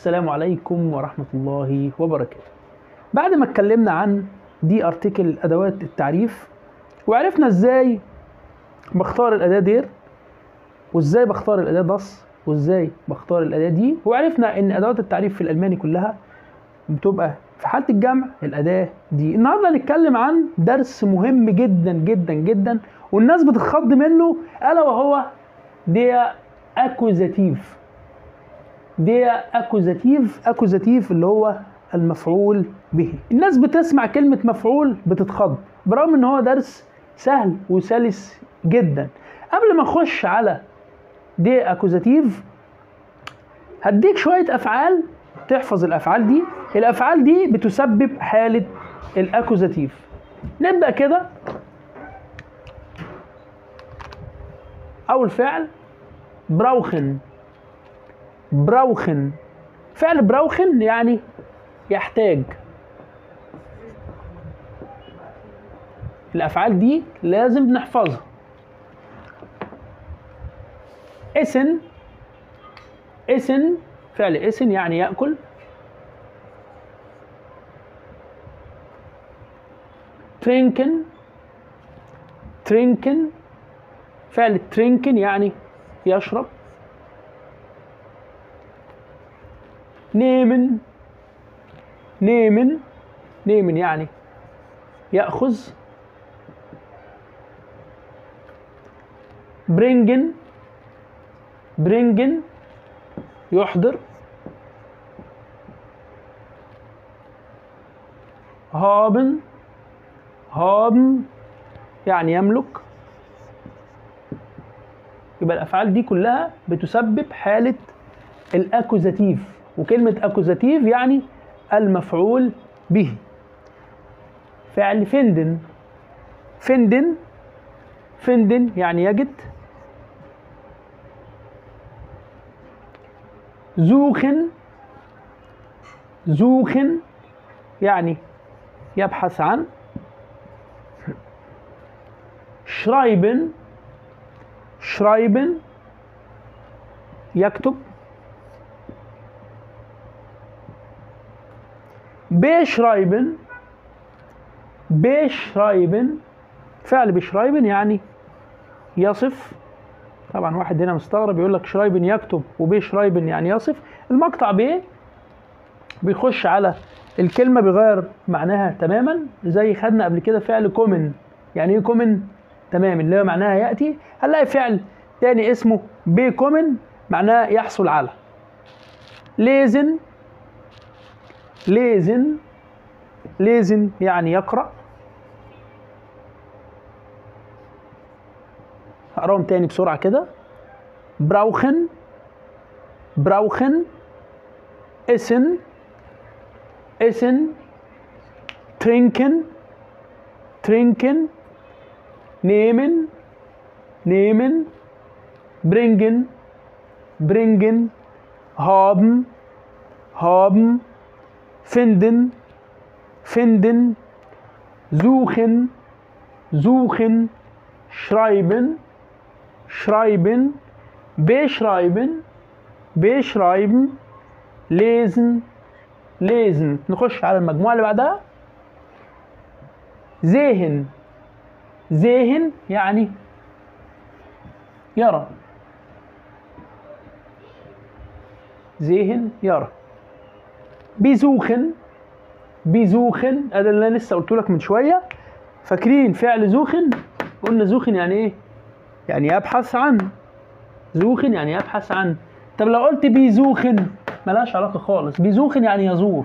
السلام عليكم ورحمة الله وبركاته بعد ما اتكلمنا عن دي ارتكل ادوات التعريف وعرفنا ازاي بختار الاداة دير وازاي بختار الاداة داس وازاي بختار الاداة دي وعرفنا ان ادوات التعريف في الالماني كلها بتبقى في حالة الجمع الاداة دي النهارده هنتكلم عن درس مهم جدا جدا جدا والناس بتتخض منه الا وهو ديا اكوزاتيف ديا اكوزاتيف اكوزاتيف اللي هو المفعول به الناس بتسمع كلمة مفعول بتتخض برغم ان هو درس سهل وسلس جدا قبل ما نخش على دي اكوزاتيف هديك شوية افعال تحفظ الافعال دي الافعال دي بتسبب حالة الاكوزاتيف نبدأ كده اول فعل براوخن براوخن فعل براوخن يعني يحتاج الافعال دي لازم نحفظها اسن اسن فعل اسن يعني ياكل ترينكن ترينكن فعل ترينكن يعني يشرب نيمن نيمن نيمن يعني يأخذ برينجن برينجن يحضر هابن هابن يعني يملك يبقى الافعال دي كلها بتسبب حاله الاكوزاتيف وكلمه اكوزاتيف يعني المفعول به فعل فندن فندن فندن يعني يجد زوخن زوخن يعني يبحث عن شرايبن شرايبن يكتب بيشرايبن بيشرايبن فعل بيشرايبن يعني يصف طبعا واحد هنا مستغرب يقول لك شرايبن يكتب وبيشرايبن يعني يصف المقطع ب بيخش على الكلمة بيغير معناها تماما زي خدنا قبل كده فعل كومن يعني ايه كومن تمام اللي هو معناها يأتي هنلاقي فعل تاني اسمه بي كومن معناه يحصل على ليزن ليزن ليزن يعني يقرأ هقراهم تاني بسرعة كده براوخن براوخن اسن اسن ترينكن ترينكن nehmen nehmen bringen bringen haben haben finden finden suchen suchen schreiben schreiben beschreiben beschreiben lesen lesen نخش على المجموعة اللي بعدها sehen ذهن يعني يرى ذهن يرى بيزوخن بيزوخن هذا اللي انا لسه قلت لك من شويه فاكرين فعل زوخن قلنا زوخن يعني ايه يعني يبحث عن زوخن يعني يبحث عن طب لو قلت بيزوخن ملهاش علاقه خالص بيزوخن يعني يزور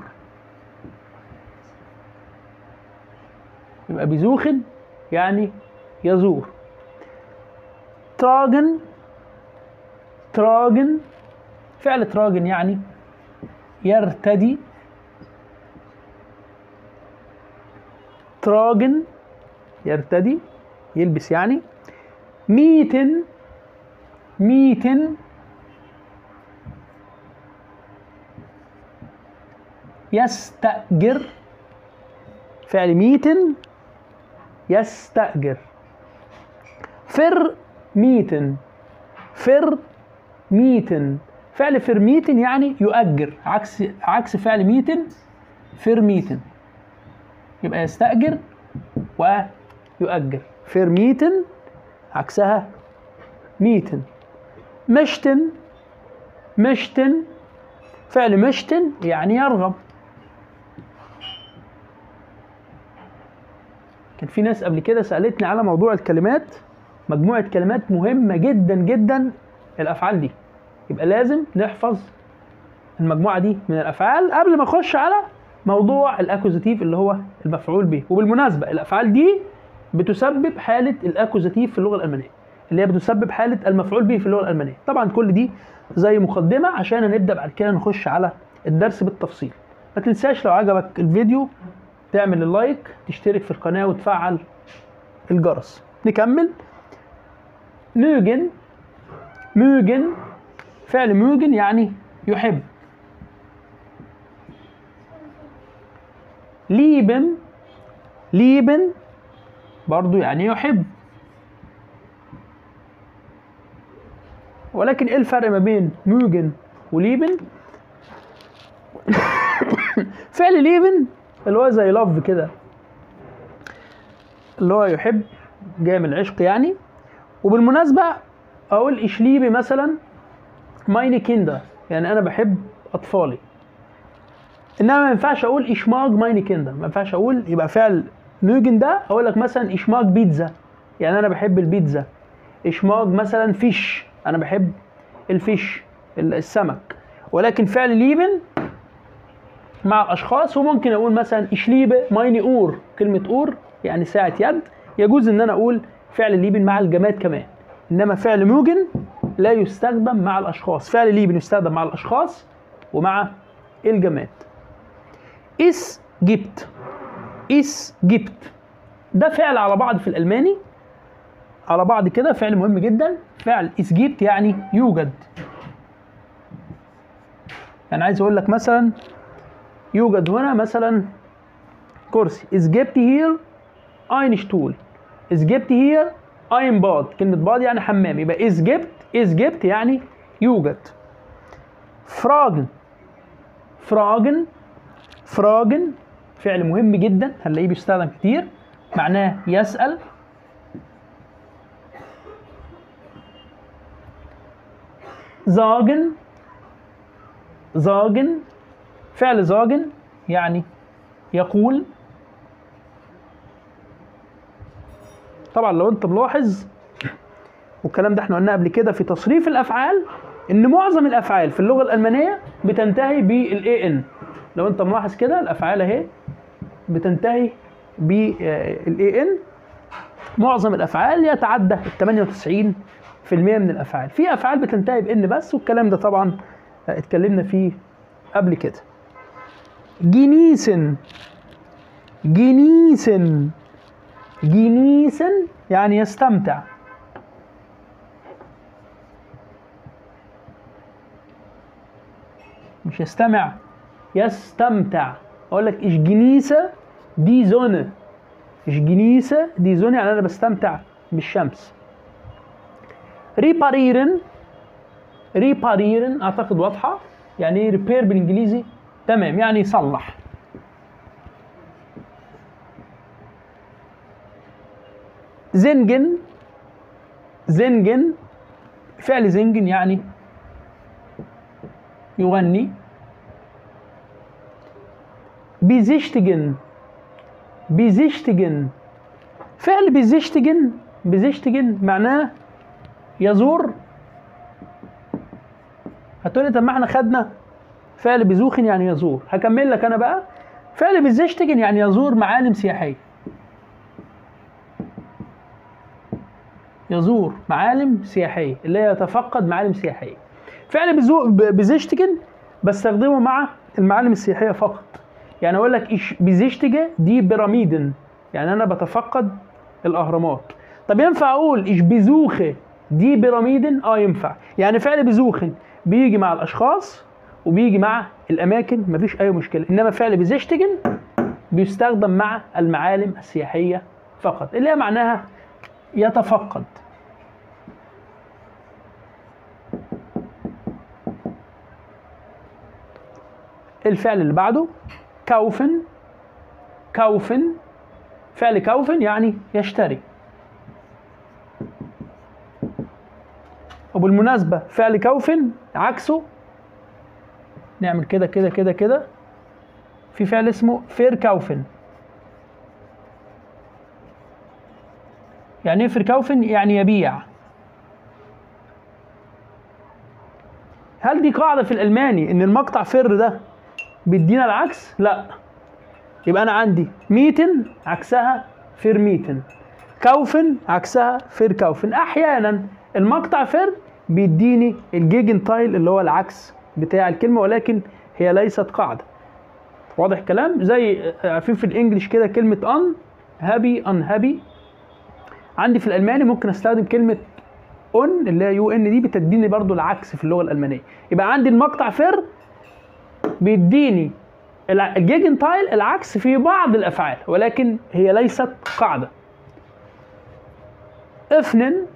يبقى بيزوخن يعني يزور تراجن تراجن فعل تراجن يعني يرتدي تراجن يرتدي يلبس يعني ميتن ميتن يستأجر فعل ميتن يستأجر فر ميتن فر ميتن فعل فيرميتن يعني يؤجر عكس عكس فعل ميتن فيرميتن يبقى يستأجر ويؤجر فيرميتن عكسها ميتن مشتن مشتن فعل مشتن يعني يرغب كان في ناس قبل كده سألتني على موضوع الكلمات مجموعة كلمات مهمة جدا جدا الأفعال دي يبقى لازم نحفظ المجموعة دي من الأفعال قبل ما أخش على موضوع الأكوزاتيف اللي هو المفعول به وبالمناسبة الأفعال دي بتسبب حالة الأكوزاتيف في اللغة الألمانية اللي هي بتسبب حالة المفعول به في اللغة الألمانية طبعا كل دي زي مقدمة عشان نبدأ بعد كده نخش على الدرس بالتفصيل ما تنساش لو عجبك الفيديو تعمل اللايك تشترك في القناة وتفعل الجرس نكمل موجن موجن فعل موجن يعني يحب ليبن ليبن برضو يعني يحب ولكن ايه الفرق ما بين موجن وليبن فعل ليبن اللي هو زي لاف كده اللي هو يحب جاي من العشق يعني وبالمناسبة أقول إشليبي مثلا مايني كيندا يعني أنا بحب أطفالي إنما ما ينفعش أقول إشماج مايني كيندا ما ينفعش أقول يبقى فعل نوجن ده أقول لك مثلا إشماج بيتزا يعني أنا بحب البيتزا إشماج مثلا فيش أنا بحب الفيش السمك ولكن فعل ليبن مع الاشخاص وممكن اقول مثلا اشليبه مايني اور كلمه اور يعني ساعه يد يجوز ان انا اقول فعل ليبن مع الجماد كمان انما فعل موجن لا يستخدم مع الاشخاص فعل ليبن يستخدم مع الاشخاص ومع الجماد اس جبت اس جبت ده فعل على بعض في الالماني على بعض كده فعل مهم جدا فعل اس جبت يعني يوجد يعني عايز اقول لك مثلا يوجد هنا مثلا كرسي is gibt hier ein Stuhl is gibt hier ein Bad كلمة باد يعني حمام يبقى is gibt is gibt يعني يوجد fragen fragen fragen فعل مهم جدا هنلاقيه بيستخدم كتير معناه يسأل sagen sagen فعل زاجن يعني يقول طبعا لو انت ملاحظ والكلام ده احنا قلناه قبل كده في تصريف الافعال ان معظم الافعال في اللغه الالمانيه بتنتهي بالاي ان لو انت ملاحظ كده الافعال اهي بتنتهي بالاي ان معظم الافعال يتعدى ال 98% من الافعال في افعال بتنتهي بان بس والكلام ده طبعا اتكلمنا فيه قبل كده جنيسن جنيسن جنيسن يعني يستمتع مش يستمع يستمتع اقول لك ايش جنيسه دي زونه ايش جنيسه دي زونه يعني انا بستمتع بالشمس ريباريرن ريباريرن اعتقد واضحه يعني ايه ريبير بالانجليزي تمام يعني يصلح زنجن زنجن فعل زنجن يعني يغني بيزيشتجن بيزيشتجن فعل بيزيشتجن بيزيشتجن معناه يزور هتقولي طب ما احنا خدنا فعل بيزوخن يعني يزور هكمل لك انا بقى فعل بيزيشتجن يعني يزور معالم سياحيه يزور معالم سياحيه اللي هي يتفقد معالم سياحيه فعل بزو... بيزيشتجن بستخدمه مع المعالم السياحيه فقط يعني اقول لك ايش بيزيشتجه دي بيراميدن يعني انا بتفقد الاهرامات طب ينفع اقول ايش بيزوخه دي بيراميدن اه ينفع يعني فعل بيزوخن بيجي مع الاشخاص وبيجي مع الاماكن مفيش اي مشكله انما فعل بيزيشتجن بيستخدم مع المعالم السياحيه فقط اللي هي معناها يتفقد الفعل اللي بعده كوفن كوفن فعل كوفن يعني يشتري وبالمناسبة فعل كوفن عكسه نعمل كده كده كده كده في فعل اسمه فير كوفن يعني ايه فير كوفن يعني يبيع هل دي قاعدة في الألماني إن المقطع فر ده بيدينا العكس؟ لا يبقى أنا عندي ميتن عكسها فير ميتن كوفن عكسها فير كوفن أحيانا المقطع فر بيديني الجيجن تايل اللي هو العكس بتاع الكلمة ولكن هي ليست قاعدة واضح الكلام زي عارفين في الانجليش كده كلمة ان هابي ان هابي عندي في الالماني ممكن استخدم كلمة اون اللي هي يو ان دي بتديني برضو العكس في اللغة الالمانية يبقى عندي المقطع فر بيديني الع- الجيجن تايل العكس في بعض الافعال ولكن هي ليست قاعدة افنن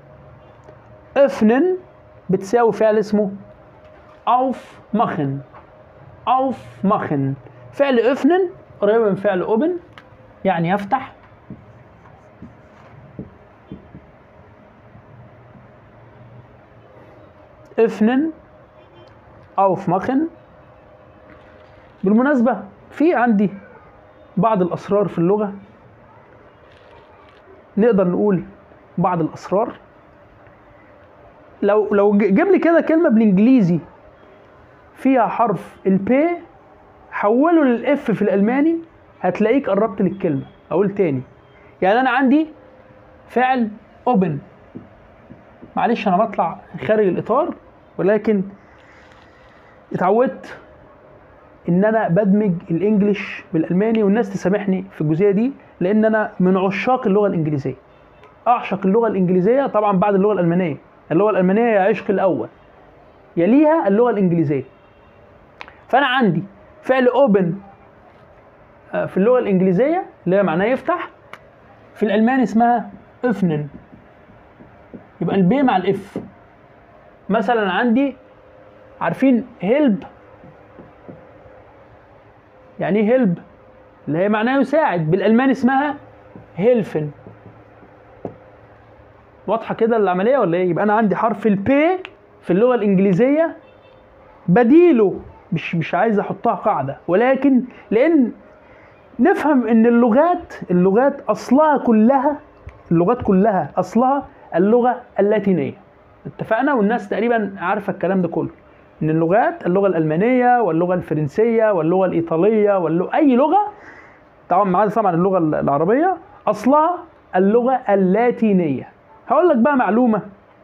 افنن بتساوي فعل اسمه auf machen auf machen فعل افنن قريب من فعل اوبن يعني يفتح افنن auf machen بالمناسبة في عندي بعض الأسرار في اللغة نقدر نقول بعض الأسرار لو لو ج- جيب لي كده كلمة بالإنجليزي فيها حرف البي حوله للاف في الالماني هتلاقيك قربت للكلمه اقول تاني يعني انا عندي فعل اوبن معلش انا بطلع خارج الاطار ولكن اتعودت ان انا بدمج الانجليش بالالماني والناس تسامحني في الجزئيه دي لان انا من عشاق اللغه الانجليزيه اعشق اللغه الانجليزيه طبعا بعد اللغه الالمانيه اللغه الالمانيه هي عشقي الاول يليها اللغه الانجليزيه فانا عندي فعل اوبن في اللغه الانجليزيه اللي هي معناه يفتح في الالماني اسمها افنن يبقى البي مع الاف مثلا عندي عارفين هيلب يعني ايه هيلب اللي هي معناه يساعد بالالماني اسمها هيلفن واضحه كده العمليه ولا ايه يبقى انا عندي حرف البي في اللغه الانجليزيه بديله مش مش عايز احطها قاعده ولكن لان نفهم ان اللغات اللغات اصلها كلها اللغات كلها اصلها اللغه اللاتينيه اتفقنا والناس تقريبا عارفه الكلام ده كله ان اللغات اللغه الالمانيه واللغه الفرنسيه واللغه الايطاليه واللغة اي لغه طبعا ما عدا طبعا اللغه العربيه اصلها اللغه اللاتينيه هقول لك بقى معلومه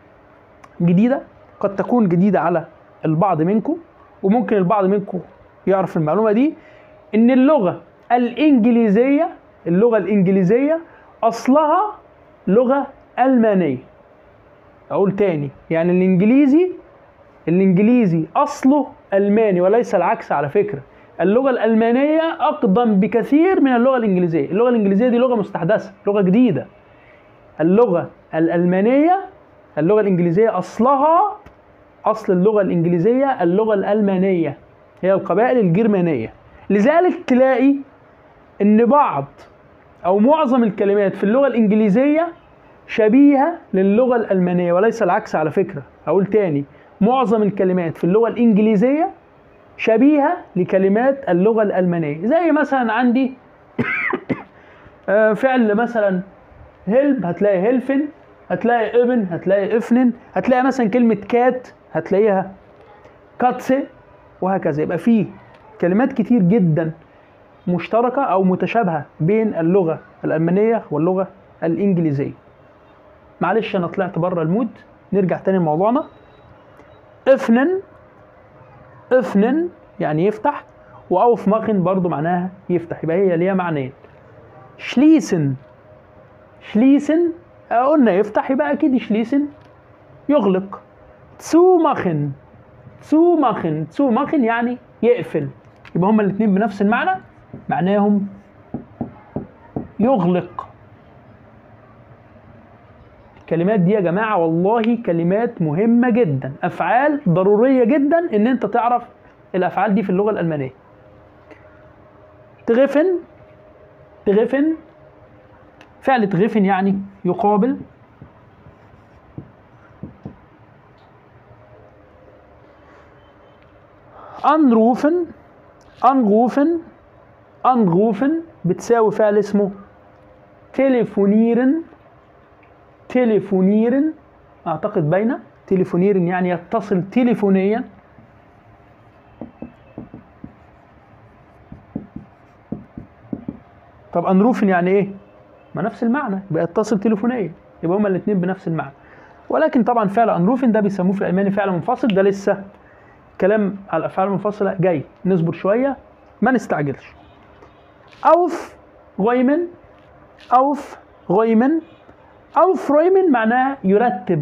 جديده قد تكون جديده على البعض منكم وممكن البعض منكم يعرف المعلومه دي ان اللغه الانجليزيه اللغه الانجليزيه اصلها لغه المانيه اقول تاني يعني الانجليزي الانجليزي اصله الماني وليس العكس على فكره اللغه الالمانيه اقدم بكثير من اللغه الانجليزيه اللغه الانجليزيه دي لغه مستحدثه لغه جديده اللغه الالمانيه اللغه الانجليزيه اصلها اصل اللغه الانجليزيه اللغه الالمانيه هي القبائل الجرمانيه لذلك تلاقي ان بعض او معظم الكلمات في اللغه الانجليزيه شبيهه للغه الالمانيه وليس العكس على فكره اقول تاني معظم الكلمات في اللغه الانجليزيه شبيهه لكلمات اللغه الالمانيه زي مثلا عندي آه، فعل مثلا هيلب هتلاقي هيلفن هتلاقي ابن هتلاقي افنن هتلاقي مثلا كلمه كات هتلاقيها كاتسي وهكذا يبقى في كلمات كتير جدا مشتركه او متشابهه بين اللغه الالمانيه واللغه الانجليزيه معلش انا طلعت بره المود نرجع تاني لموضوعنا افنن افنن يعني يفتح واوف ماخن برضو معناها يفتح يبقى هي ليها معنيين شليسن شليسن آه، قلنا يفتح يبقى اكيد شليسن يغلق تسو ماخن تسو ماخن تسو ماخن يعني يقفل يبقى هما الاثنين بنفس المعنى معناهم يغلق الكلمات دي يا جماعة والله كلمات مهمة جدا أفعال ضرورية جدا إن أنت تعرف الافعال دي في اللغه الالمانيه تغفن تغفن فعل تغفن يعني يقابل انروفن انروفن انروفن بتساوي فعل اسمه تليفونيرن تليفونيرن اعتقد باينه تليفونيرن يعني يتصل تليفونيا طب انروفن يعني ايه ما نفس المعنى يبقى يتصل تليفونيا يبقى هما الاثنين بنفس المعنى ولكن طبعا فعل انروفن ده بيسموه في الالماني فعل منفصل ده لسه كلام على الافعال المنفصله جاي نصبر شويه ما نستعجلش اوف غويمن اوف غويمن اوف رويمن معناها يرتب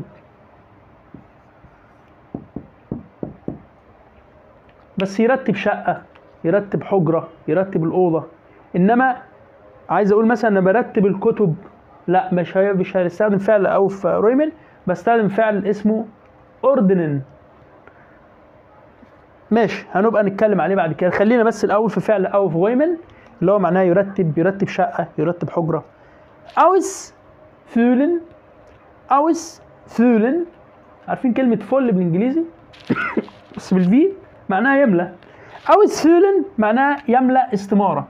بس يرتب شقه يرتب حجره يرتب الاوضه انما عايز اقول مثلا انا برتب الكتب لا مش هي مش هنستخدم فعل اوف رويمن بستخدم فعل اسمه اوردنن ماشي هنبقى نتكلم عليه بعد كده خلينا بس الاول في فعل اوف غويمن اللي هو معناه يرتب يرتب شقه يرتب حجره اوس فولن اوس فولن عارفين كلمه فل بالانجليزي بس بالفي معناها يملى اوس فولن معناها يملا استماره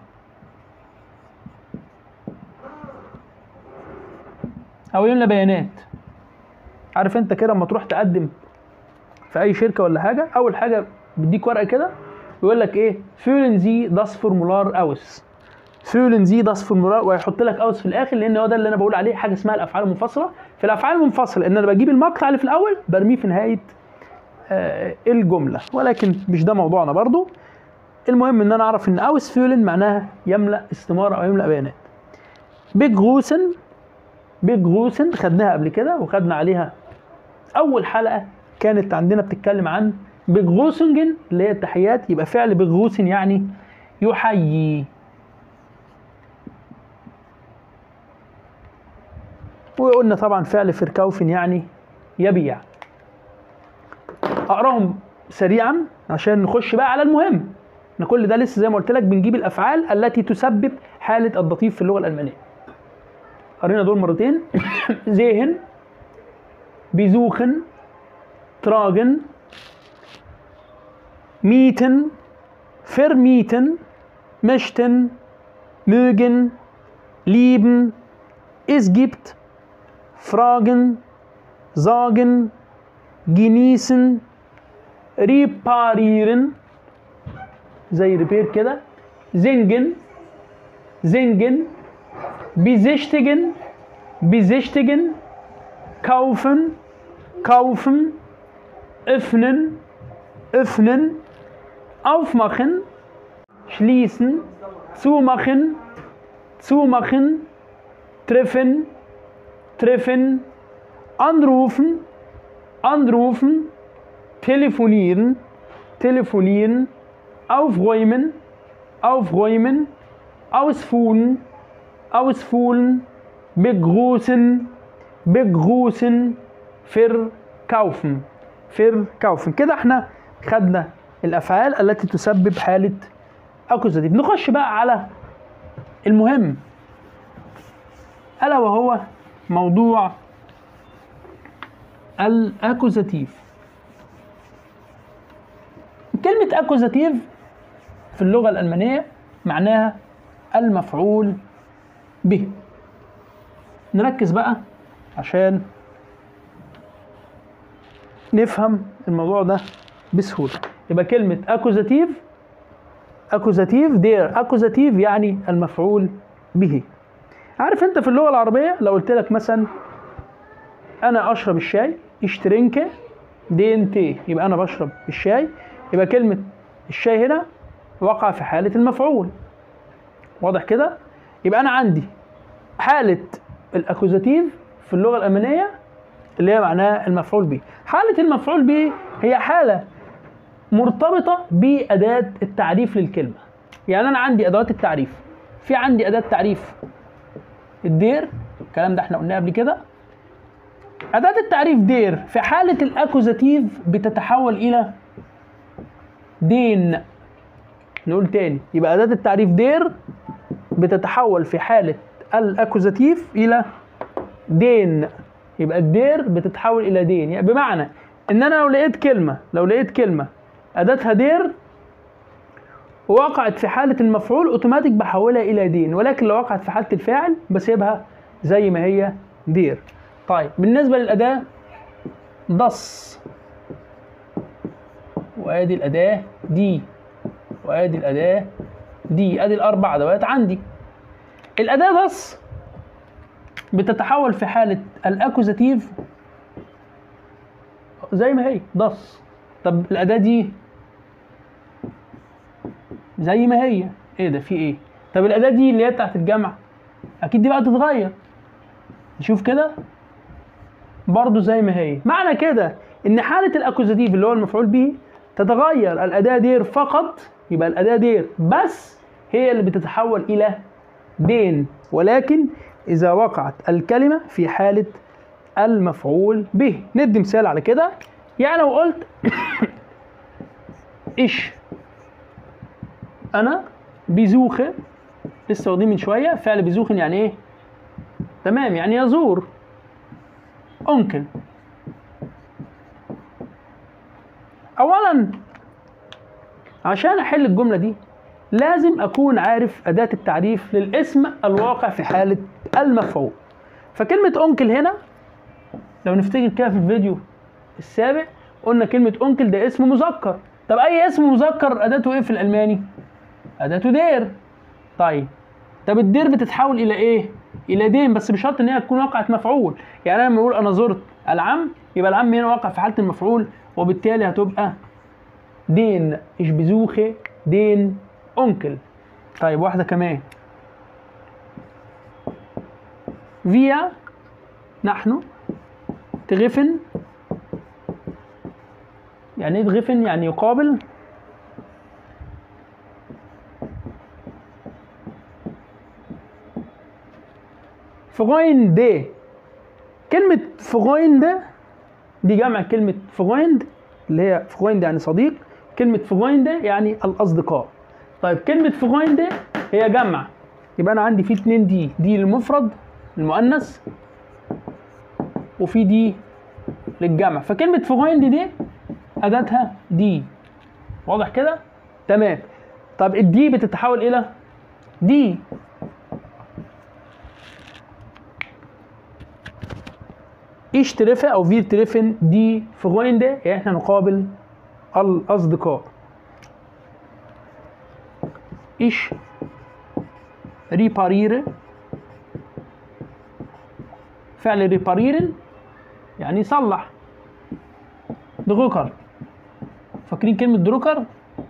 او يملى بيانات عارف انت كده لما تروح تقدم في اي شركه ولا حاجه اول حاجه بيديك ورقه كده يقول لك ايه فولن زي داس فورمولار اوس فولن زي داس فورمولار ويحط لك اوس في الاخر لان هو ده اللي انا بقول عليه حاجه اسمها الافعال المنفصله في الافعال المنفصله ان انا بجيب المقطع اللي في الاول برميه في نهايه آه الجمله ولكن مش ده موضوعنا برضو المهم ان انا اعرف ان اوس فولن معناها يملا استماره او يملا بيانات بيج غوسن بيج غوسن خدناها قبل كده وخدنا عليها اول حلقه كانت عندنا بتتكلم عن بيغوسنجن اللي هي التحيات يبقى فعل بيغوسن يعني يحيي وقلنا طبعا فعل فركوفن يعني يبيع اقراهم سريعا عشان نخش بقى على المهم احنا كل ده لسه زي ما قلت لك بنجيب الافعال التي تسبب حاله الضطيف في اللغه الالمانيه قرينا دول مرتين زيهن بيزوخن تراجن mieten, vermieten, möchten, mögen, lieben, es gibt, fragen, sagen, genießen, reparieren, زي ريبير كده singen, singen, besichtigen, besichtigen, kaufen, kaufen, öffnen, öffnen, aufmachen, schließen, zumachen, zumachen, treffen, treffen, anrufen, anrufen, telefonieren, telefonieren, aufräumen, aufräumen, ausfuhren, ausfuhren, begrüßen, begrüßen, verkaufen, verkaufen. كده احنا خدنا الافعال التي تسبب حاله اكوزاتيف نخش بقى على المهم الا وهو موضوع الاكوزاتيف كلمة اكوزاتيف في اللغة الألمانية معناها المفعول به نركز بقى عشان نفهم الموضوع ده بسهولة يبقى كلمة اكوزاتيف اكوزاتيف دير اكوزاتيف يعني المفعول به عارف انت في اللغة العربية لو قلت لك مثلا انا اشرب الشاي اشترينك دين تي يبقى انا بشرب الشاي يبقى كلمة الشاي هنا وقع في حالة المفعول واضح كده يبقى انا عندي حالة الاكوزاتيف في اللغة الألمانية اللي هي معناها المفعول به حالة المفعول به هي حالة مرتبطة بأداة التعريف للكلمة يعني أنا عندي أدوات التعريف في عندي أداة تعريف الدير الكلام ده احنا قلناه قبل كده أداة التعريف دير في حالة الأكوزاتيف بتتحول إلى دين نقول تاني يبقى أداة التعريف دير بتتحول في حالة الأكوزاتيف إلى دين يبقى الدير بتتحول إلى دين يعني بمعنى إن أنا لو لقيت كلمة لو لقيت كلمة أداتها دير وقعت في حالة المفعول أوتوماتيك بحولها إلى دين ولكن لو وقعت في حالة الفاعل بسيبها زي ما هي دير طيب بالنسبة للأداة دص وادي الأداة دي وادي الأداة دي ادي الأربع أدوات عندي الأداة دص بتتحول في حالة الأكوزاتيف زي ما هي دص طب الأداة دي زي ما هي ايه ده في ايه طب الأداة دي اللي هي بتاعت الجمع أكيد دي بقى تتغير نشوف كده برضو زي ما هي معنى كده ان حالة الاكوزاتيف اللي هو المفعول به تتغير الاداة دير فقط يبقى الاداة دير بس هي اللي بتتحول الى دين ولكن اذا وقعت الكلمة في حالة المفعول به ندي مثال على كده يعني لو قلت ايش انا بيزوخه لسه واخدين من شويه فعل بيزوخن يعني ايه تمام يعني يزور أنكل أولا عشان أحل الجملة دي لازم أكون عارف أداة التعريف للاسم الواقع في حالة المفعول فكلمة أنكل هنا لو نفتكر كده في الفيديو السابق قلنا كلمة أنكل ده اسم مذكر طب أي اسم مذكر أداته إيه في الألماني؟ أداته دير طيب طب الدير بتتحول إلى إيه؟ الى دين بس بشرط ان هي تكون وقعت مفعول يعني انا لما اقول انا زرت العم يبقى العم هنا واقع في حاله المفعول وبالتالي هتبقى دين ايش بزوخه دين انكل طيب واحده كمان فيا نحن تغفن يعني ايه تغفن يعني يقابل فغويند كلمة فغويند دي جمع كلمة فغويند اللي هي فغويند يعني صديق كلمة فغويند يعني الأصدقاء طيب كلمة فغويند هي جمع يبقى أنا عندي في اتنين دي دي للمفرد المؤنث وفي دي للجمع فكلمة فغويند دي أداتها دي واضح كده؟ تمام طب الدي بتتحول إلى دي ايش تريفه او فير تريفن دي فغوينده يعني احنا نقابل الاصدقاء ايش ريبارير فعل ريباريرن يعني يصلح دروكر فاكرين كلمة دروكر؟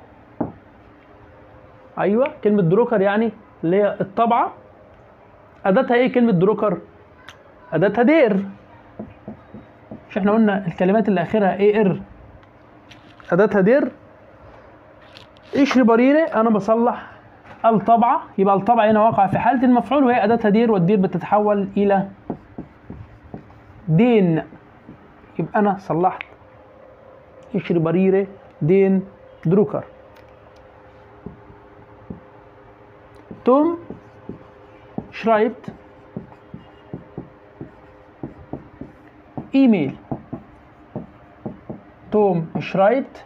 أيوة كلمة دروكر يعني اللي هي الطبعة أداتها إيه كلمة دروكر؟ أداتها دير مش احنا قلنا الكلمات اللي اخرها اي ار اداتها دير ايش بريرة انا بصلح الطبعة يبقى الطبعة هنا واقعة في حالة المفعول وهي اداتها دير والدير بتتحول الى دين يبقى انا صلحت ايش بريرة دين دروكر توم شرايبت ايميل توم شرايبت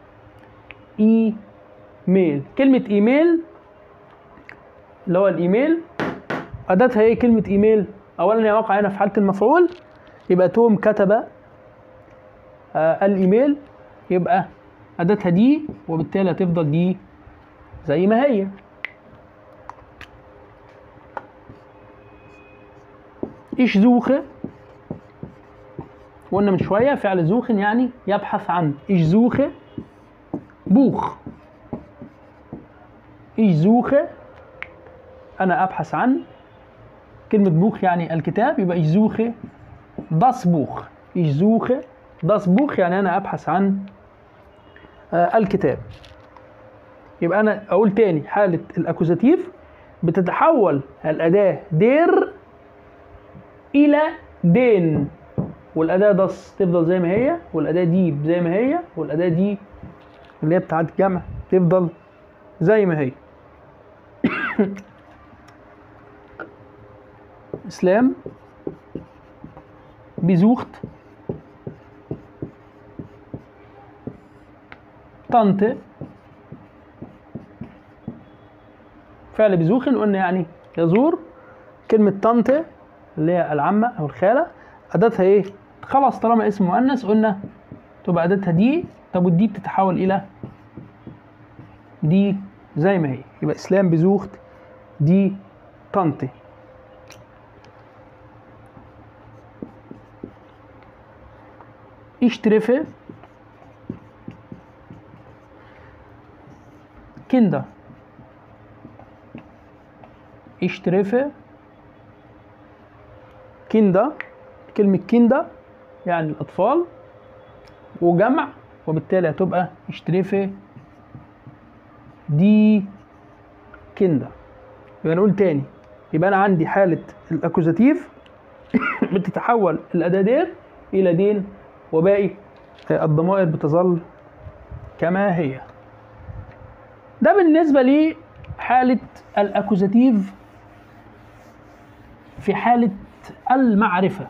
ايميل كلمة ايميل اللي هو الايميل اداتها ايه كلمة ايميل اولا هي واقعة هنا في حالة المفعول يبقى توم كتب آه الايميل يبقى اداتها دي وبالتالي هتفضل دي زي ما هي ايش زوخه قلنا من شويه فعل زوخن يعني يبحث عن ايش زوخه بوخ ايش زوخه انا ابحث عن كلمة بوخ يعني الكتاب يبقى ايش زوخه داس بوخ ايش زوخه داس بوخ يعني انا ابحث عن آه الكتاب يبقى انا اقول تاني حالة الاكوزاتيف بتتحول الاداة دير الى دين والاداه داس تفضل زي ما هي والاداه دي زي ما هي والاداه دي اللي هي بتاعت الجمع تفضل زي ما هي اسلام besucht طنط فعل بيزوخن قلنا يعني يزور كلمة طنط اللي هي العمة أو الخالة أداتها إيه؟ خلاص طالما اسم مؤنث قلنا تبقى أداتها دي طب والدي بتتحول إلى دي زي ما هي يبقى إسلام بيزوخت دي طنط Ich treffe Kinder. Ich treffe Kinder كلمة كيندا يعني الأطفال وجمع وبالتالي هتبقى ich treffe دي كيندا يبقى نقول تاني يبقى أنا عندي حالة الأكوزاتيف بتتحول الأداة دير إلى دين وباقي الضمائر بتظل كما هي ده بالنسبة لحالة الأكوزاتيف في حالة المعرفة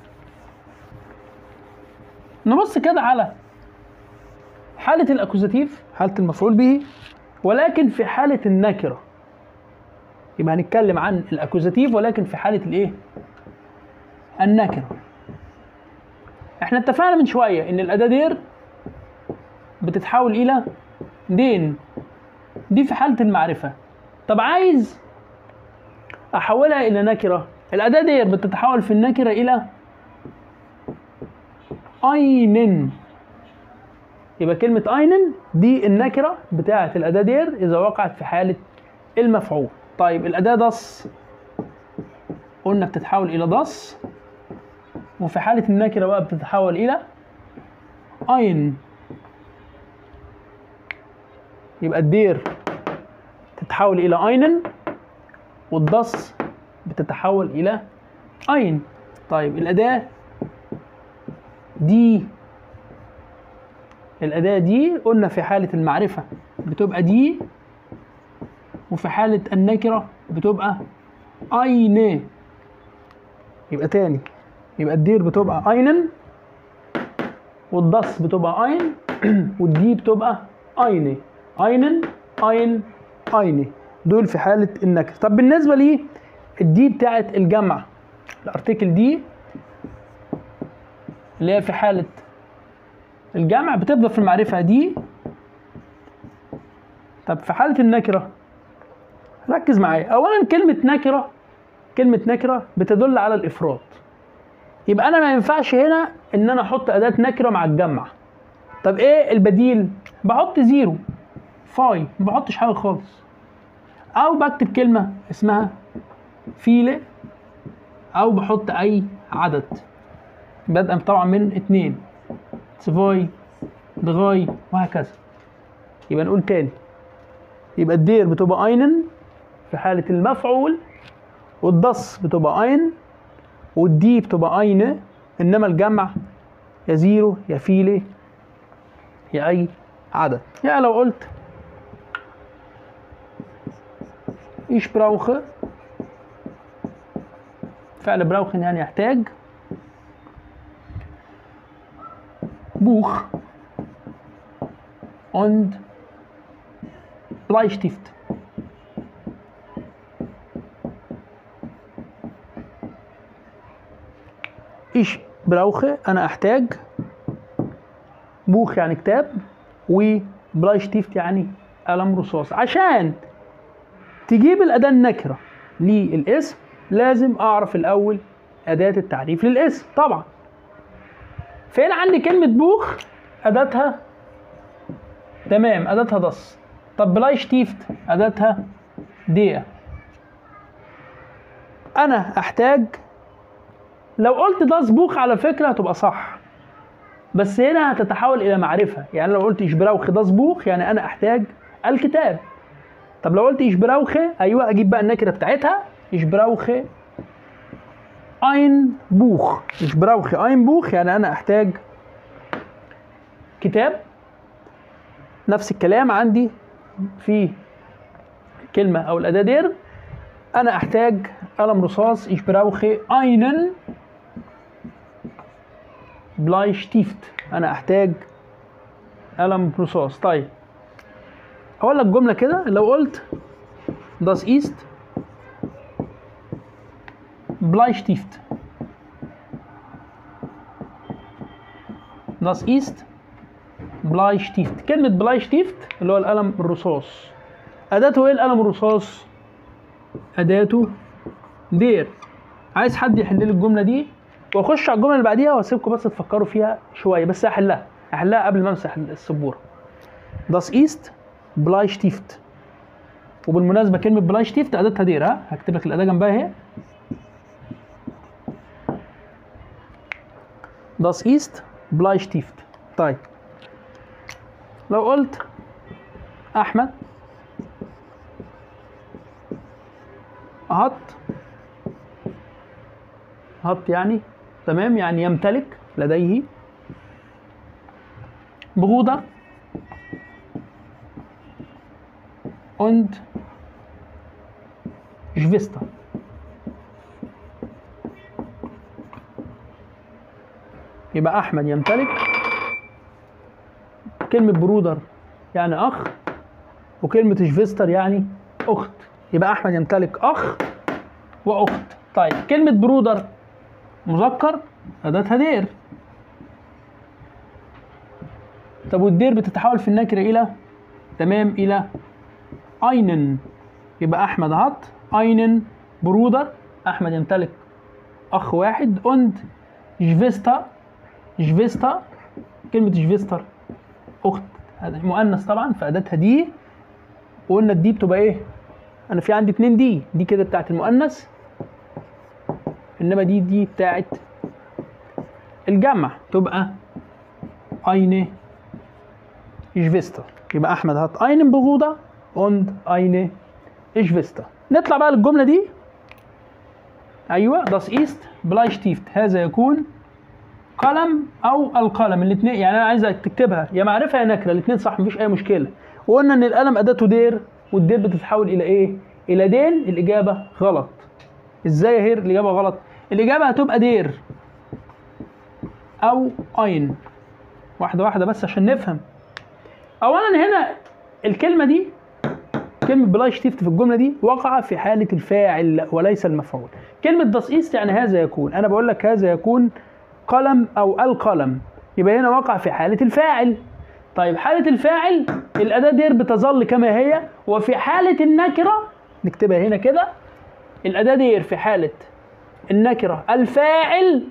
نبص كده على حالة الأكوزاتيف حالة المفعول به ولكن في حالة النكرة يبقى هنتكلم عن الأكوزاتيف ولكن في حالة الإيه؟ النكرة احنا اتفقنا من شويه ان الاداه دير بتتحول الى دين دي في حاله المعرفه طب عايز احولها الى نكره الاداه دير بتتحول في النكره الى اينن يبقى كلمه اينن دي النكره بتاعه الاداه دير اذا وقعت في حاله المفعول طيب الاداه دص قلنا بتتحول الى دص وفي حالة النكرة بقى بتتحول إلى أين يبقى الدير تتحول إلى أينن والدص بتتحول إلى أين طيب الأداة دي الأداة دي قلنا في حالة المعرفة بتبقى دي وفي حالة النكرة بتبقى أين يبقى تاني يبقى الدير بتبقى اينن والدص بتبقى اين والدي بتبقى ايني اينن اين ايني دول في حالة النكر طب بالنسبة لي الدي بتاعت الجمع الارتكل دي اللي هي في حالة الجمع بتبدأ في المعرفة دي طب في حالة النكرة ركز معايا أولا كلمة نكرة كلمة نكرة بتدل على الإفراط يبقى انا ما ينفعش هنا ان انا احط اداه نكره مع الجمع طب ايه البديل بحط زيرو فاي ما بحطش حاجه خالص او بكتب كلمه اسمها فيل او بحط اي عدد بدءا طبعا من اتنين سفاي دغاي وهكذا يبقى نقول تاني يبقى الدير بتبقى اينن في حالة المفعول والدص بتبقى اين والدي بتبقى اين انما الجمع يا زيرو يا فيلي يا اي عدد يعني لو قلت ich brauche فعل brauchen يعني يحتاج Buch und Bleistift ich brauche أنا أحتاج بوخ يعني كتاب وبلايشتيفت يعني قلم رصاص عشان تجيب الأداة النكرة للاسم لازم أعرف الأول أداة التعريف للاسم طبعا فين عندي كلمة بوخ أداتها تمام أداتها دص طب بلايشتيفت أداتها دية أنا أحتاج لو قلت داس بوخ على فكرة هتبقى صح بس هنا هتتحول إلى معرفة يعني لو قلت إيش براوخ داس بوخ يعني أنا أحتاج الكتاب طب لو قلت إيش براوخه أيوه أجيب بقى النكرة بتاعتها إيش براوخه اين بوخ مش براوخي اين بوخ يعني انا احتاج كتاب نفس الكلام عندي في كلمة أو الأداة دير أنا أحتاج قلم رصاص ich brauche einen Bleistift أنا أحتاج قلم رصاص طيب أقول لك جملة كده لو قلت das ist Bleistift das ist Bleistift كلمة Bleistift اللي هو القلم الرصاص أداته إيه القلم الرصاص؟ أداته دير عايز حد يحل لي الجملة دي وأخش على الجملة اللي بعديها وأسيبكم بس تفكروا فيها شوية بس هحلها هحلها قبل ما أمسح السبورة Das ist Bleistift وبالمناسبة كلمة Bleistift أداتها دير ها هكتب لك الأداة جنبها أهي Das ist Bleistift طيب لو قلت أحمد هط هط يعني تمام يعني يمتلك لديه Bruder und Schwester يبقى أحمد يمتلك كلمة برودر يعني أخ وكلمة شفيستر يعني أخت يبقى أحمد يمتلك أخ وأخت طيب كلمة برودر مذكر أداتها دير طب والدير بتتحول في النكرة إلى تمام إلى أينن يبقى أحمد هات أينن برودر أحمد يمتلك أخ واحد und جفيستا جفيستا كلمة جفيستر أخت هذا مؤنث طبعا فأداتها دي وقلنا الدي بتبقى إيه؟ أنا في عندي اتنين دي دي كده بتاعت المؤنث إنما دي دي بتاعت الجمع تبقى eine Geschwister يبقى أحمد hat einen Bruder und eine Geschwister نطلع بقى للجملة دي أيوه das ist Bleistift هذا يكون قلم أو القلم الاثنين يعني أنا عايزك تكتبها يا معرفة يا نكرة الاثنين صح مفيش أي مشكلة وقلنا إن القلم أداته دير والدير بتتحول إلى إيه؟ إلى دين الإجابة غلط إزاي يا هير الإجابة غلط؟ الإجابة هتبقى دير أو أين واحدة واحدة بس عشان نفهم أولا هنا الكلمة دي كلمة بلاي شتيفت في الجملة دي وقع في حالة الفاعل وليس المفعول كلمة das ist يعني هذا يكون أنا بقول لك هذا يكون قلم أو القلم يبقى هنا وقع في حالة الفاعل طيب حالة الفاعل الأداة دير بتظل كما هي وفي حالة النكرة نكتبها هنا كده الأداة دير في حالة النكرة الفاعل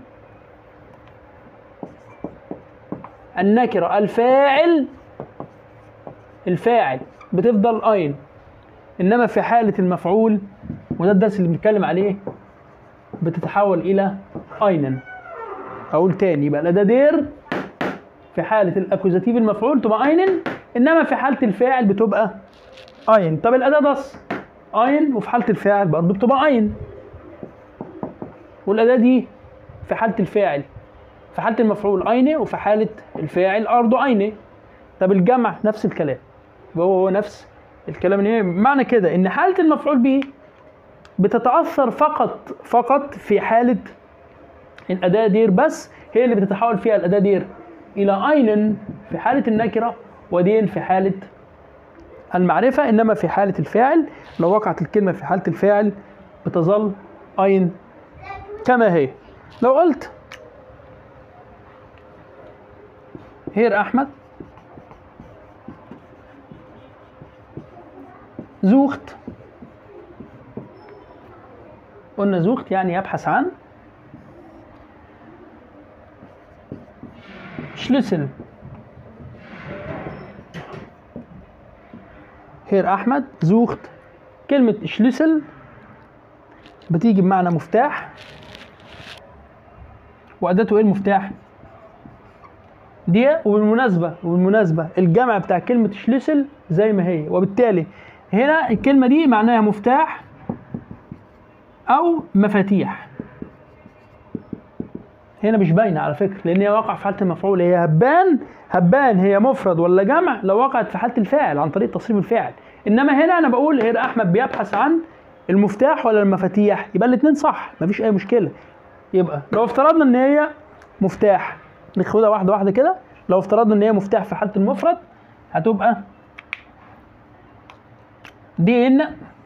النكرة الفاعل الفاعل بتفضل أين إنما في حالة المفعول وده الدرس اللي بنتكلم عليه بتتحول إلى أينن أقول تاني يبقى الأداة دير في حالة الأكوزاتيف المفعول تبقى أينن إنما في حالة الفاعل بتبقى أين طب الأداة دس أين وفي حالة الفاعل برضه بتبقى أين والأداة دي في حالة الفاعل في حالة المفعول أين وفي حالة الفاعل برضه أين طب الجمع نفس الكلام يبقى هو هو نفس الكلام اللي معنى كده إن حالة المفعول به بتتأثر فقط فقط في حالة الأداة دير بس هي اللي بتتحول فيها الأداة دير إلى أين في حالة النكرة ودين في حالة المعرفة إنما في حالة الفاعل لو وقعت الكلمة في حالة الفاعل بتظل أين كما هي لو قلت هير أحمد زوخت قلنا زوخت يعني يبحث عن شلسل هير احمد زوخت كلمة شلسل بتيجي بمعنى مفتاح وأداته ايه المفتاح؟ دي وبالمناسبة وبالمناسبة الجمع بتاع كلمة شلسل زي ما هي وبالتالي هنا الكلمة دي معناها مفتاح أو مفاتيح هنا مش باينه على فكره لان هي واقع في حاله المفعول هي هبان هبان هي مفرد ولا جمع لو وقعت في حاله الفاعل عن طريق تصريف الفاعل انما هنا انا بقول هنا احمد بيبحث عن المفتاح ولا المفاتيح يبقى الاثنين صح مفيش اي مشكله يبقى لو افترضنا ان هي مفتاح ناخدها واحده واحده كده لو افترضنا ان هي مفتاح في حاله المفرد هتبقى دي ان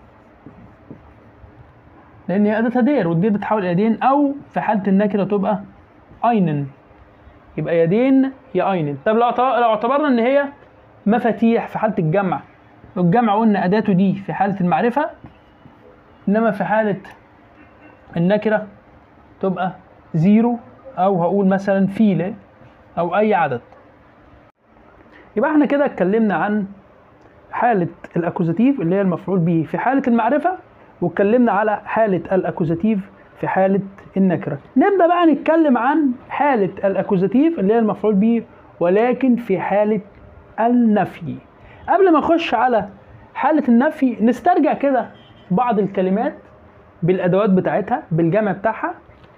لان هي اداه دير والدير بتحول الى دين او في حاله النكره تبقى اينن يبقى يدين يا اينن طب لو اعتبر- لو اعتبرنا ان هي مفاتيح في حاله الجمع والجمع قلنا اداته دي في حاله المعرفه انما في حاله النكره تبقى زيرو او هقول مثلا فيله او اي عدد يبقى احنا كده اتكلمنا عن حالة الأكوزاتيف اللي هي المفعول به في حالة المعرفة واتكلمنا على حالة الأكوزاتيف في حالة النكرة نبدأ بقى نتكلم عن حالة الأكوزاتيف اللي هي المفعول به ولكن في حالة النفي قبل ما أخش على حالة النفي نسترجع كده بعض الكلمات بالأدوات بتاعتها بالجمع بتاعها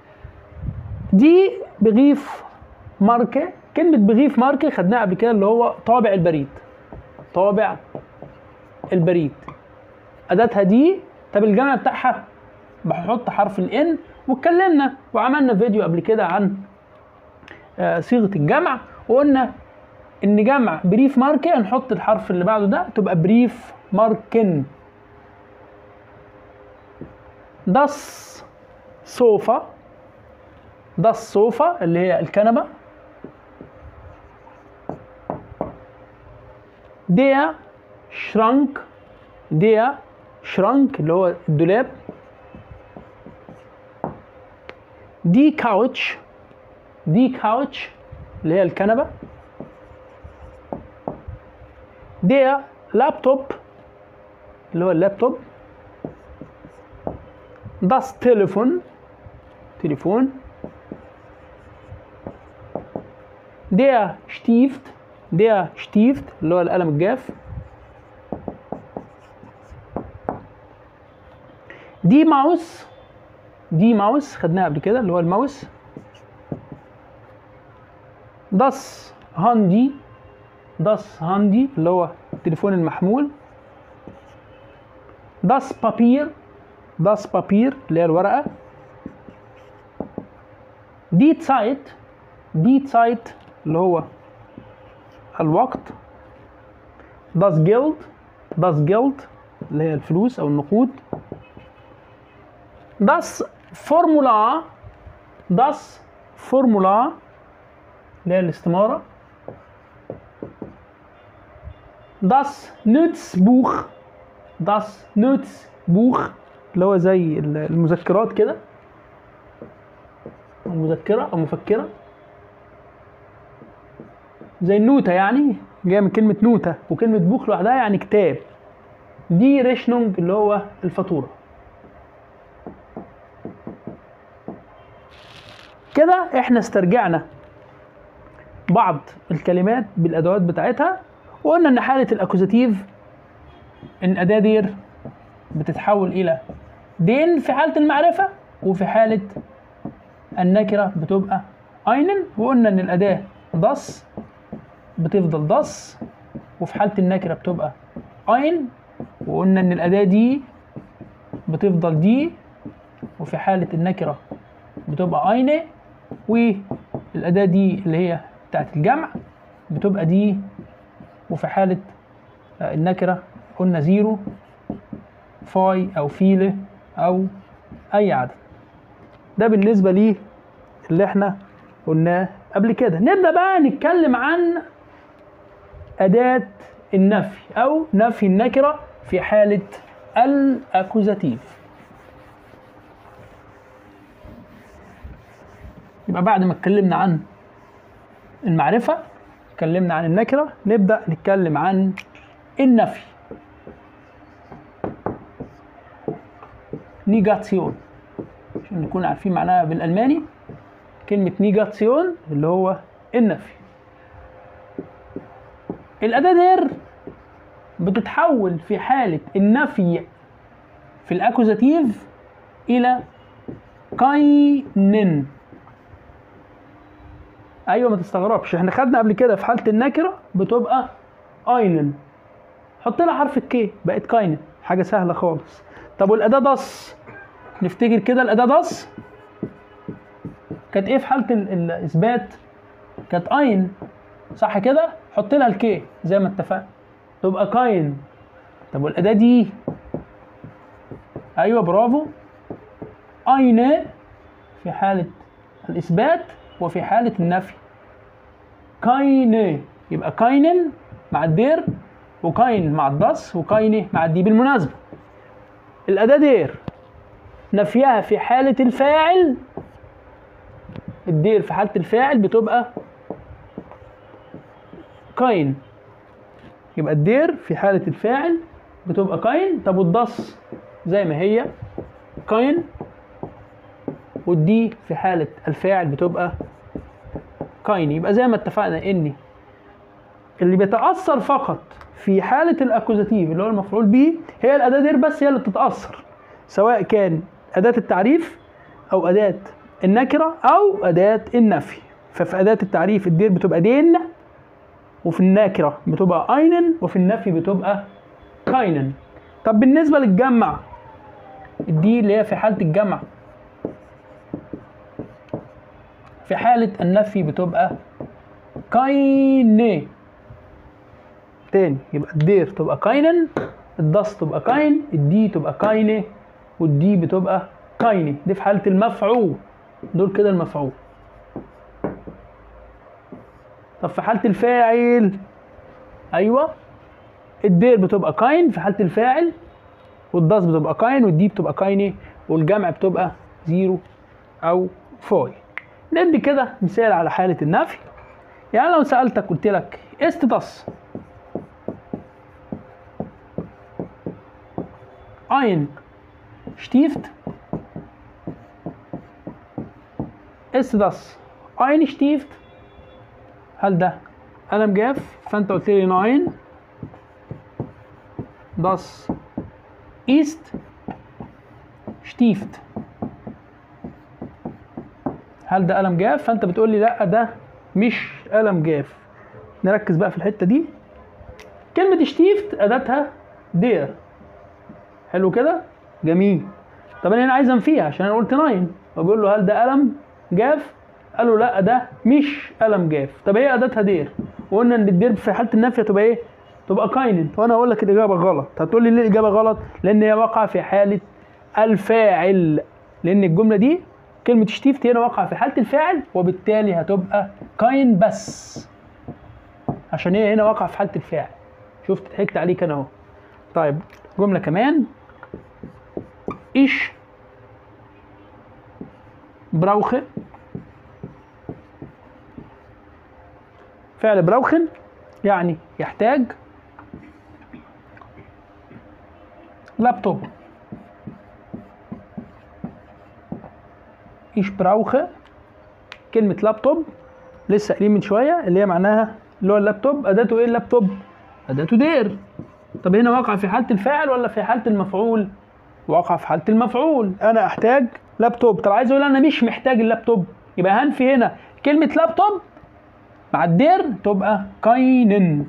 دي بغيف ماركة كلمة بغيف ماركة خدناها قبل كده اللي هو طابع البريد طابع البريد اداتها دي طب الجمع بتاعها بحط حرف الان واتكلمنا وعملنا فيديو قبل كده عن آه، صيغه الجمع وقلنا ان جمع بريف ماركه نحط الحرف اللي بعده ده تبقى بريف ماركن داس صوفا داس صوفا اللي هي الكنبه der Schrank der Schrank اللي هو الدولاب دي كاوتش دي كاوتش اللي هي الكنبة der لابتوب اللي هو اللابتوب das Telefon تليفون der Stift der Stift اللي هو القلم الجاف دي ماوس دي ماوس خدناها قبل كده اللي هو الماوس داس هاندي داس هاندي اللي هو التليفون المحمول داس بابير داس بابير اللي هي الورقة دي تسايت دي تسايت اللي هو الوقت das Geld das Geld اللي هي الفلوس او النقود das Formular das Formular اللي هي الاستمارة das Nützbuch das Nützbuch اللي هو زي المذكرات كده مذكرة أو مفكرة زي النوتة يعني جاية من كلمة نوتة وكلمة بوخ لوحدها يعني كتاب دي ريشنونج اللي هو الفاتورة كده احنا استرجعنا بعض الكلمات بالادوات بتاعتها وقلنا ان حالة الاكوزاتيف ان الاداة دير بتتحول الى دين في حالة المعرفة وفي حالة النكرة بتبقى اينن وقلنا ان الاداة داس بتفضل داس وفي حالة النكرة بتبقى اين وقلنا ان الاداة دي بتفضل دي وفي حالة النكرة بتبقى اينه والاداة دي اللي هي بتاعت الجمع بتبقى دي وفي حالة آه، النكرة قلنا زيرو فاي او فيله او اي عدد ده بالنسبة ليه اللي احنا قلناه قبل كده نبدأ بقى نتكلم عن أداة النفي أو نفي النكرة في حالة الأكوزاتيف يبقى بعد ما اتكلمنا عن المعرفة اتكلمنا عن النكرة نبدأ نتكلم عن النفي نيجاتيون عشان نكون عارفين معناها بالألماني كلمة نيجاتيون اللي هو النفي الأداة دير بتتحول في حالة النفي في الأكوزاتيف إلى كاينن ايوه ما تستغربش احنا خدنا قبل كده في حاله النكره بتبقى اينن حط لها حرف الكي بقت كاينن حاجه سهله خالص طب والاداه دص نفتكر كده الاداه دص كانت ايه في حاله ال- الاثبات كانت اين صح كده حط لها الكي زي ما اتفقنا تبقى كاين طب والاداه دي ايوه برافو اين في حاله الاثبات وفي حاله النفي كاين يبقى كاينن مع الدير وكاين مع الدص وكاين مع الدي بالمناسبه الاداه دير نفيها في حاله الفاعل الدير في حاله الفاعل بتبقى كاين يبقى الدير في حاله الفاعل بتبقى كاين طب والدص زي ما هي كاين والدي في حاله الفاعل بتبقى كاين يبقى زي ما اتفقنا ان اللي بيتاثر فقط في حاله الاكوزاتيف اللي هو المفعول به هي الاداه دير بس هي اللي بتتاثر سواء كان اداه التعريف او اداه النكره او اداه النفي ففي اداه التعريف الدير بتبقى دين وفي النكره بتبقى اينن وفي النفي بتبقى كاينن طب بالنسبه للجمع الدي اللي هي في حاله الجمع في حالة النفي بتبقى كايني تاني يبقى الدير تبقى كاينن الدس تبقى كاين الدي تبقى كايني والدي بتبقى كايني دي في حالة المفعول دول كده المفعول طب في حالة الفاعل ايوه الدير بتبقى كاين في حالة الفاعل والدس بتبقى كاين والدي بتبقى كايني والجمع بتبقى زيرو او فاي ندي كده مثال على حالة النفي يعني لو سألتك قلت لك است das ein Stift ist das ein Stift هل ده قلم جاف فانت قلت لي nein das ist Stift هل ده قلم جاف فانت بتقول لي لا ده مش قلم جاف نركز بقى في الحته دي كلمه شتيفت اداتها دير حلو كده جميل طب انا هنا عايز انفيها عشان انا قلت ناين فبقول له هل ده قلم جاف قال له لا ده مش قلم جاف طب هي اداتها دير وقلنا ان الدير في حاله النفي هتبقى ايه تبقى كاينن وانا اقول لك الاجابه غلط هتقول لي ليه الاجابه غلط لان هي واقعه في حاله الفاعل لان الجمله دي كلمة شتيفت هنا واقعة في حالة الفاعل وبالتالي هتبقى كاين بس عشان هي هنا واقعة في حالة الفاعل شفت ضحكت عليك انا اهو طيب جملة كمان ايش براوخن فعل براوخن يعني يحتاج لابتوب ich brauche كلمة لابتوب لسه قايلين من شوية اللي هي معناها اللي هو اللابتوب أداته إيه اللابتوب؟ أداته دير طب هنا واقع في حالة الفاعل ولا في حالة المفعول؟ واقع في حالة المفعول أنا أحتاج لابتوب طب عايز أقول أنا مش محتاج اللابتوب يبقى هنفي هنا كلمة لابتوب مع الدير تبقى كاينن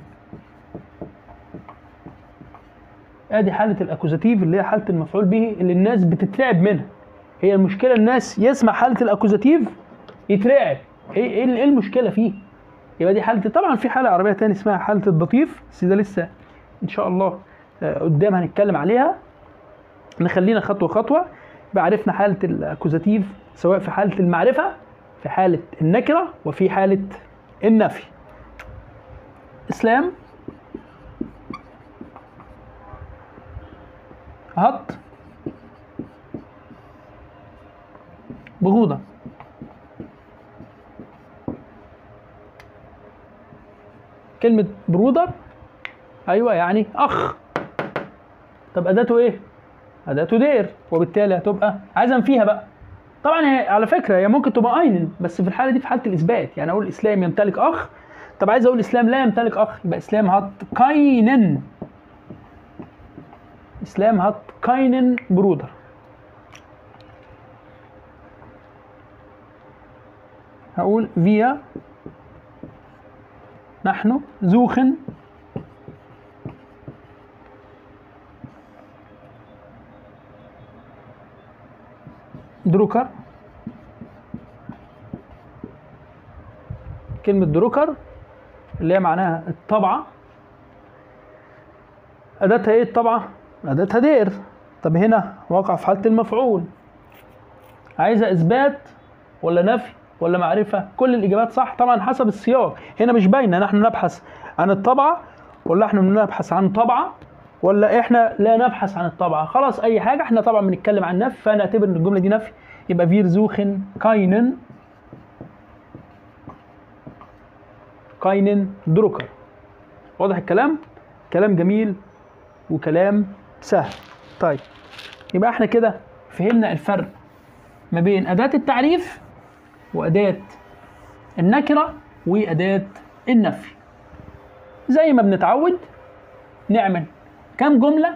ادي حالة الاكوزاتيف اللي هي حالة المفعول به اللي الناس بتترعب منها هي المشكله الناس يسمع حاله الاكوزاتيف يترعب ايه ايه إيه المشكله فيه يبقى دي حاله طبعا في حاله عربيه تاني اسمها حاله الضطيف بس ده لسه ان شاء الله آه، قدام هنتكلم عليها نخلينا خطوه خطوه يبقى عرفنا حاله الاكوزاتيف سواء في حاله المعرفه في حاله النكره وفي حاله النفي اسلام هط بغوضة كلمة برودر أيوة يعني أخ طب أداته إيه؟ أداته دير وبالتالي هتبقى عايز أنفيها بقى طبعا هي على فكرة هي ممكن تبقى أينن بس في الحالة دي في حالة الإثبات يعني أقول إسلام يمتلك أخ طب عايز أقول إسلام لا يمتلك أخ يبقى إسلام هات كاينن إسلام هات كاينن برودر هقول via نحن suchen دروكر كلمة دروكر اللي هي معناها الطبعة أداتها إيه الطبعة؟ أداتها دير طب هنا واقع في حالة المفعول عايزة إثبات ولا نفي ولا معرفة كل الإجابات صح طبعا حسب السياق هنا مش باينة نحن نبحث عن الطبعة ولا احنا نبحث عن طبعة ولا احنا لا نبحث عن الطبعة خلاص أي حاجة احنا طبعا بنتكلم عن نفي فنعتبر إن الجملة دي نفي يبقى فير زوخن كاينن كاينن دروكر واضح الكلام كلام جميل وكلام سهل طيب يبقى احنا كده فهمنا الفرق ما بين أداة التعريف وأداة النكرة وأداة النفي زي ما بنتعود نعمل كام جملة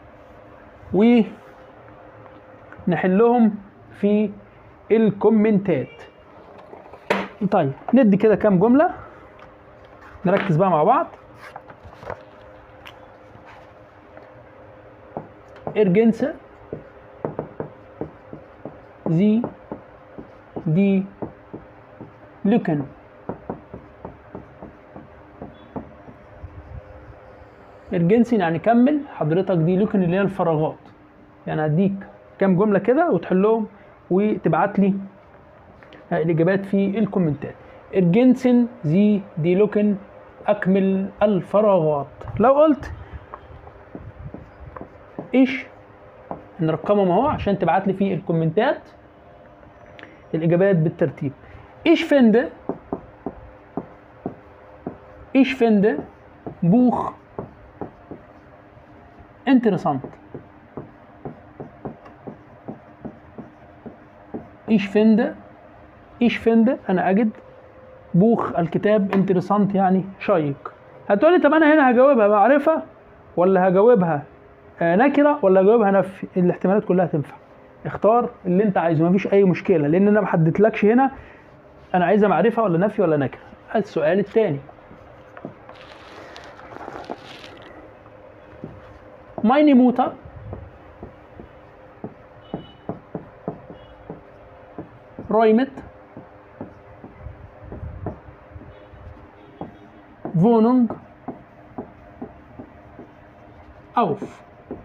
ونحلهم في الكومنتات طيب ندي كده كام جملة نركز بقى مع بعض Ergänze Sie die Lücken. Ergänzen يعني كمل حضرتك دي لوكن اللي هي الفراغات يعني هديك كام جملة كده وتحلهم وتبعت لي الإجابات في الكومنتات Ergänzen Sie die Lücken أكمل الفراغات لو قلت ايش نرقمهم اهو عشان تبعت لي في الكومنتات الاجابات بالترتيب ايش فند ايش فند بوخ انترسانت ايش فند ايش فند انا اجد بوخ الكتاب انترسانت يعني شيق هتقولي طب انا هنا هجاوبها معرفه ولا هجاوبها آه، نكره ولا هجاوبها نفي الاحتمالات كلها تنفع اختار اللي انت عايزه مفيش اي مشكله لان انا ما حددتلكش هنا انا عايزه معرفه ولا نفي ولا نكره السؤال الثاني meine Mutter räumet Wohnung auf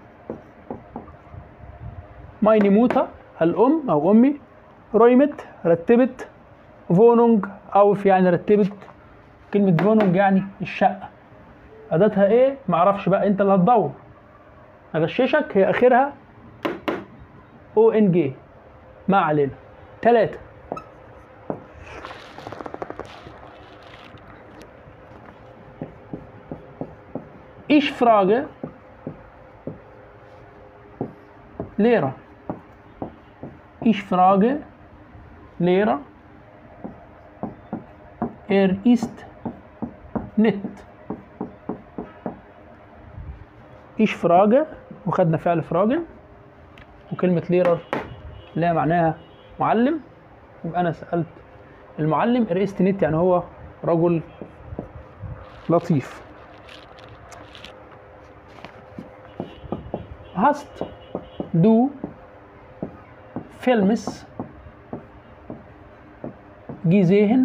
meine Mutter الأم أو أمي räumet رتبت Wohnung auf يعني رتبت كلمة Wohnung يعني الشقة أداتها إيه؟ معرفش بقى أنت اللي هتدور أغششك هي آخرها او ان جي ما علينا ثلاثة Ich frage Lehrer. Ich frage Lehrer. Er ist nett. Ich frage وخدنا فعل فراجل وكلمة ليرر اللي هي معناها معلم يبقى أنا سألت المعلم رئيس نت يعني هو رجل لطيف hast du Films gesehen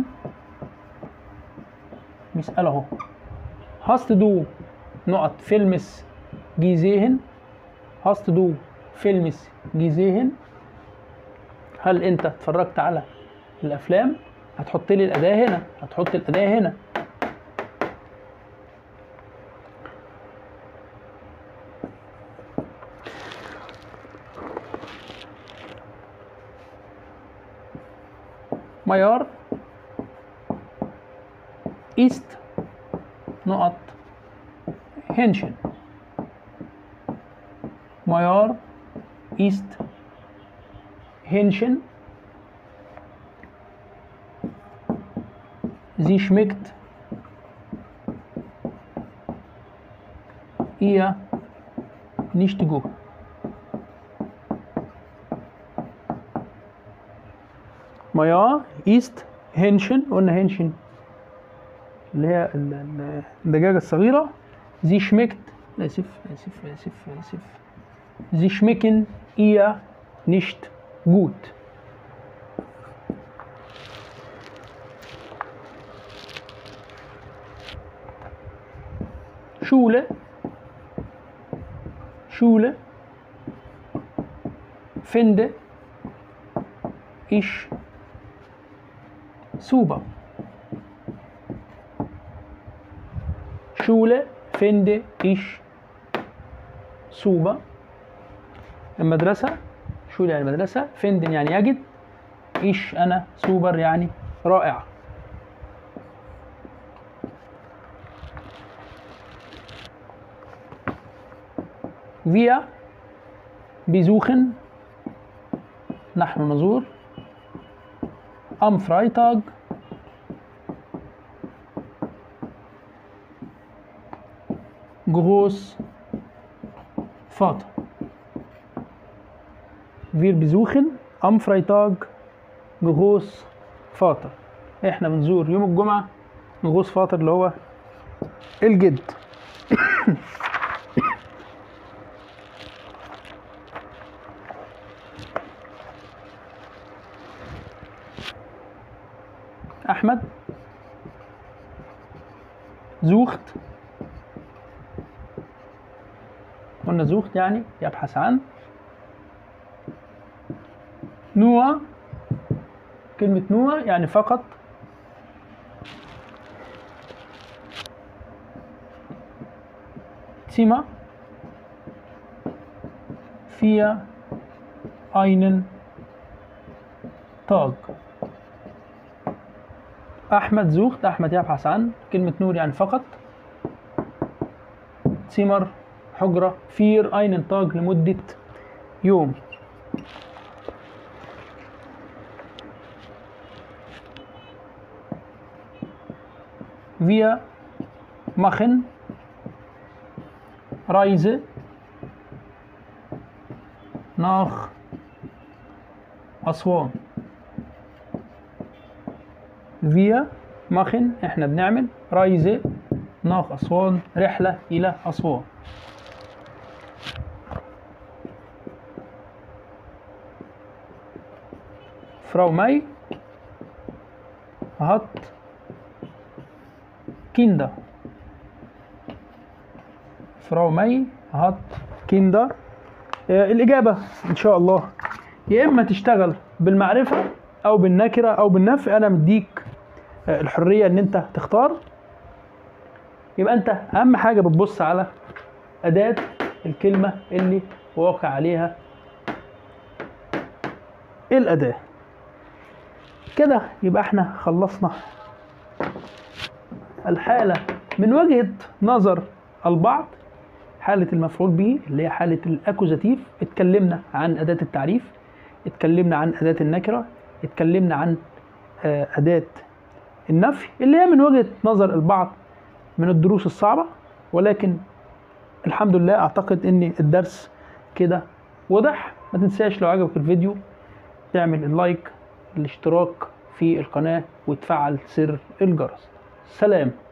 بيسأل اهو hast du نقط Films gesehen hast du Films gesehen هل انت اتفرجت على الافلام هتحط لي الاداه هنا هتحط الاداه هنا معيار ist نقط Hähnchen Major ist Hähnchen Sie schmeckt ihr nicht gut. Maja ist Hähnchen und Hähnchen اللي هي ال- ال- الدجاجة الصغيرة sie schmeckt آسف آسف آسف آسف sie schmecken ihr nicht gut Schule Schule finde ich super. Schule finde ich super. المدرسة شو يعني المدرسة finden يعني يجد إيش أنا سوبر يعني رائع Wir besuchen نحن نزور am Freitag Großvater. Wir besuchen am Freitag Großvater. احنا بنزور يوم الجمعة Großvater اللي هو الجد. أحمد sucht قلنا sucht يعني يبحث عن nur كلمة nur يعني فقط Zimmer für einen Tag أحمد sucht أحمد يبحث عن كلمة نور يعني فقط Zimmer حجرة für einen Tag لمدة يوم Wir machen Reise nach أسوان wir machen احنا بنعمل Reise nach أسوان رحلة إلى أسوان Frau May hat Kinder. Frau May hat Kinder. آه، الإجابة إن شاء الله يا إما تشتغل بالمعرفة أو بالنكرة أو بالنفي أنا مديك آه، الحرية إن أنت تختار يبقى أنت أهم حاجة بتبص على أداة الكلمة اللي واقع عليها الأداة كده يبقى احنا خلصنا الحالة من وجهة نظر البعض حالة المفعول به اللي هي حالة الأكوزاتيف اتكلمنا عن أداة التعريف اتكلمنا عن أداة النكرة اتكلمنا عن آه، أداة النفي اللي هي من وجهة نظر البعض من الدروس الصعبة ولكن الحمد لله أعتقد إن الدرس كده واضح ما تنساش لو عجبك الفيديو تعمل اللايك الاشتراك في القناة وتفعل سر الجرس سلام